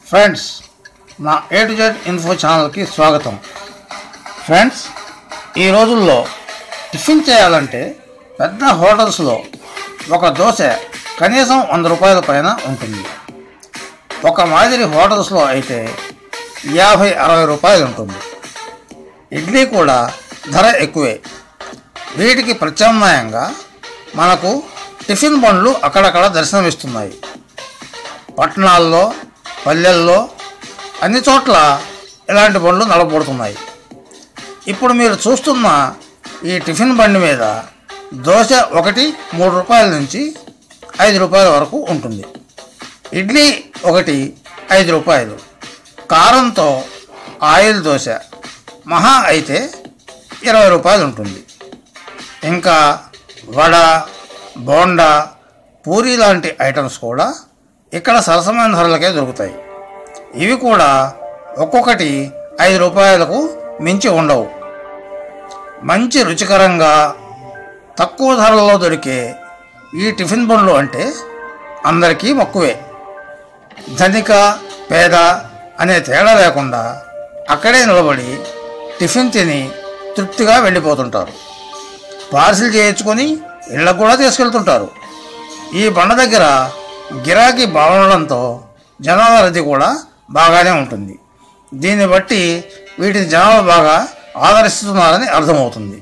friends నా A to Z info ఛానల్కి స్వాగతం ఫ్రెండ్స్ ఈ రోజుల్లో టిఫిన్ చేయాలంటే పెద్ద హోటల్స్లో ఒక దోశ కనీసం వంద రూపాయల పైన ఉంటుంది ఒక మాదిరి హోటల్స్లో అయితే యాభై అరవై రూపాయలు ఉంటుంది ఇడ్లీ కూడా ధర ఎక్కువే వీటికి ప్రత్యామ్నాయంగా మనకు టిఫిన్ బండ్లు అక్కడక్కడ దర్శనమిస్తున్నాయి పట్టణాల్లో పల్లెల్లో అన్ని చోట్ల ఇలాంటి బండ్లు నడపబడుతున్నాయి ఇప్పుడు మీరు చూస్తున్న ఈ టిఫిన్ బండి మీద దోశ ఒకటి మూడు రూపాయల నుంచి ఐదు రూపాయల వరకు ఉంటుంది ఇడ్లీ ఒకటి ఐదు రూపాయలు కారంతో ఆయిల్ దోశ మహా అయితే ఇరవై రూపాయలు ఉంటుంది ఇంకా వడ బోండా పూరి లాంటి ఐటమ్స్ కూడా ఇక్కడ సరసమైన ధరలకే దొరుకుతాయి ఇవి కూడా ఒక్కొక్కటి ఐదు రూపాయలకు మించి ఉండవు మంచి రుచికరంగా తక్కువ ధరలలో దొరికే ఈ టిఫిన్ బండ్లు అంటే అందరికీ మక్కువే ధనిక పేద అనే తేడా లేకుండా అక్కడే నిలబడి టిఫిన్ తిని తృప్తిగా వెళ్ళిపోతుంటారు పార్సిల్ చేయించుకొని ఇళ్ళకు కూడా తీసుకెళ్తుంటారు ఈ బండ దగ్గర గిరాకీ బాగుండడంతో జనాల రద్దీ కూడా బాగానే ఉంటుంది దీన్ని బట్టి వీటిని జనాలు బాగా ఆదరిస్తున్నారని అర్థమవుతుంది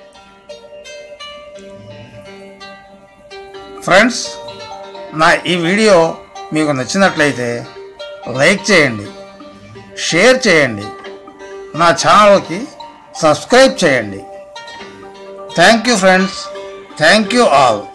ఫ్రెండ్స్ నా ఈ వీడియో మీకు నచ్చినట్లయితే లైక్ చేయండి షేర్ చేయండి నా ఛానల్కి సబ్స్క్రైబ్ చేయండి thank you friends thank you all